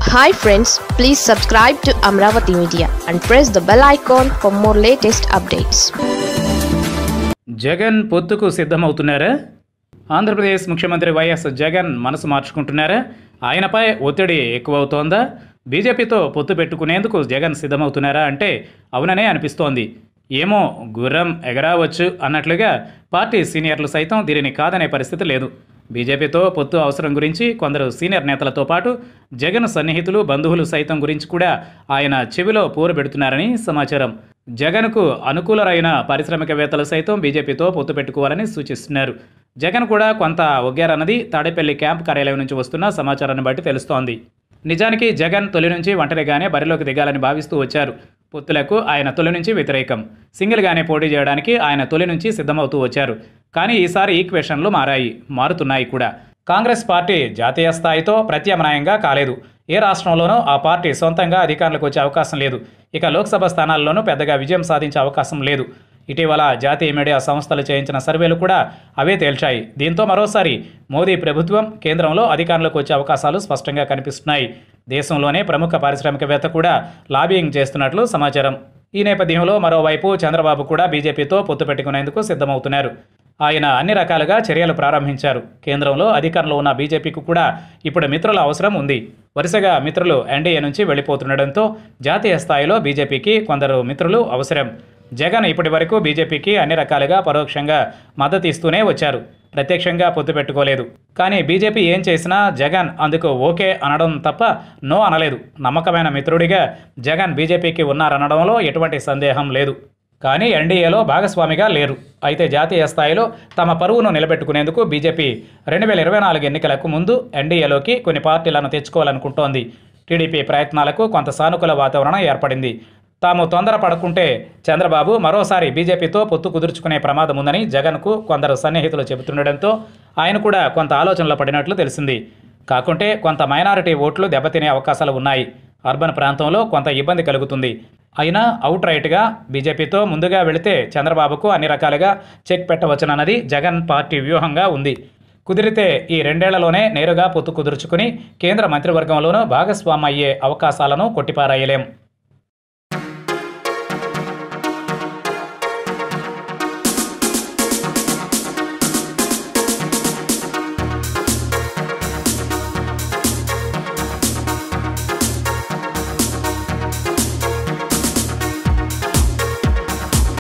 hi friends please subscribe to Amaravati media and press the bell icon for more latest updates Jagan పొత్తుకు సిద్ధమవుతున్నారా ఆంధ్రప్రదేశ్ ముఖ్యమంత్రి YS Jagan మనసు మార్చుకుంటున్నారా ఆయనపై ఒత్తిడి ఎక్కువవుతోందా బీజేపీతో పొత్తు పెట్టుకునేందుకు జగన్ సిద్ధమవుతున్నారా అంటే అవుననే అనిపిస్తోంది ఏమో గుర్రం ఎగరావచ్చు అన్నట్లుగా పార్టీ సీనియర్లు సైతం దీనిని కాదనే పరిస్థితి లేదు బీజేపీతో పొత్తు అవసరం గురించి కొందరు సీనియర్ నేతలతో పాటు జగన్ సన్నిహితులు బంధువులు సైతం గురించి కూడా ఆయన చెవిలో పోరు పెడుతున్నారని సమాచారం జగన్కు అనుకూలరైన పారిశ్రామికవేత్తలు సైతం బీజేపీతో పొత్తు పెట్టుకోవాలని సూచిస్తున్నారు జగన్ కూడా కొంత ఒగ్గారన్నది తాడేపల్లి క్యాంప్ కార్యాలయం నుంచి వస్తున్న సమాచారాన్ని బట్టి తెలుస్తోంది నిజానికి జగన్ తొలి నుంచి ఒంటరిగానే బరిలోకి దిగాలని భావిస్తూ వచ్చారు పొత్తులకు ఆయన తొలి నుంచి వ్యతిరేకం సింగిల్గానే పోటీ చేయడానికి ఆయన తొలి నుంచి సిద్ధమవుతూ వచ్చారు కానీ ఈసారి ఈక్వేషన్లు మారాయి మారుతున్నాయి కూడా కాంగ్రెస్ పార్టీ జాతీయ స్థాయితో ప్రత్యామ్నాయంగా కాలేదు ఏ రాష్ట్రంలోనూ ఆ పార్టీ సొంతంగా అధికారంలోకి వచ్చే అవకాశం లేదు ఇక లోక్సభ స్థానాల్లోనూ పెద్దగా విజయం సాధించే అవకాశం లేదు ఇటీవల జాతీయ మీడియా సంస్థలు చేయించిన సర్వేలు కూడా అవే తేల్చాయి దీంతో మరోసారి మోదీ ప్రభుత్వం కేంద్రంలో అధికారంలోకి వచ్చే అవకాశాలు స్పష్టంగా కనిపిస్తున్నాయి దేశంలోనే ప్రముఖ పారిశ్రామికవేత్త కూడా లాబియింగ్ చేస్తున్నట్లు సమాచారం ఈ నేపథ్యంలో మరోవైపు చంద్రబాబు కూడా బీజేపీతో పొత్తు పెట్టుకునేందుకు సిద్ధమవుతున్నారు ఆయన అన్ని రకాలుగా చర్యలు ప్రారంభించారు కేంద్రంలో అధికారంలో ఉన్న బీజేపీకి కూడా ఇప్పుడు మిత్రుల అవసరం ఉంది వరుసగా మిత్రులు ఎన్డీఏ నుంచి వెళ్ళిపోతుండడంతో జాతీయ స్థాయిలో బీజేపీకి కొందరు మిత్రులు అవసరం జగన్ ఇప్పటి వరకు బీజేపీకి అన్ని రకాలుగా పరోక్షంగా మద్దతు ఇస్తూనే వచ్చారు ప్రత్యక్షంగా పొత్తు పెట్టుకోలేదు కానీ బీజేపీ ఏం చేసినా జగన్ అందుకు ఓకే అనడం తప్ప నో అనలేదు నమ్మకమైన మిత్రుడిగా జగన్ బీజేపీకి ఉన్నారనడంలో ఎటువంటి సందేహం లేదు కానీ ఎన్డీఏలో భాగస్వామిగా లేరు అయితే జాతీయ స్థాయిలో తమ పరువును నిలబెట్టుకునేందుకు బీజేపీ రెండు వేల ఇరవై నాలుగు ఎన్నికలకు ముందు ఎన్డీఏలోకి కొన్ని పార్టీలను తెచ్చుకోవాలనుకుంటోంది టీడీపీ ప్రయత్నాలకు కొంత సానుకూల వాతావరణం ఏర్పడింది తాము తొందరపడకుంటే చంద్రబాబు మరోసారి బీజేపీతో పొత్తు కుదుర్చుకునే ప్రమాదం ఉందని జగన్కు కొందరు సన్నిహితులు చెబుతుండటంతో ఆయన కూడా కొంత ఆలోచనలో పడినట్లు తెలిసింది కాకుంటే కొంత మైనారిటీ ఓట్లు దెబ్బతినే అవకాశాలు ఉన్నాయి అర్బన్ ప్రాంతంలో కొంత ఇబ్బంది కలుగుతుంది అయినా అవుట్ రైట్గా బీజేపీతో ముందుగా వెళితే చంద్రబాబుకు అన్ని రకాలుగా చెక్ పెట్టవచ్చునన్నది జగన్ పార్టీ వ్యూహంగా ఉంది కుదిరితే ఈ రెండేళ్లలోనే నేరుగా పొత్తు కుదుర్చుకుని కేంద్ర మంత్రివర్గంలోనూ భాగస్వామ్య అయ్యే అవకాశాలను కొట్టిపారాయలేం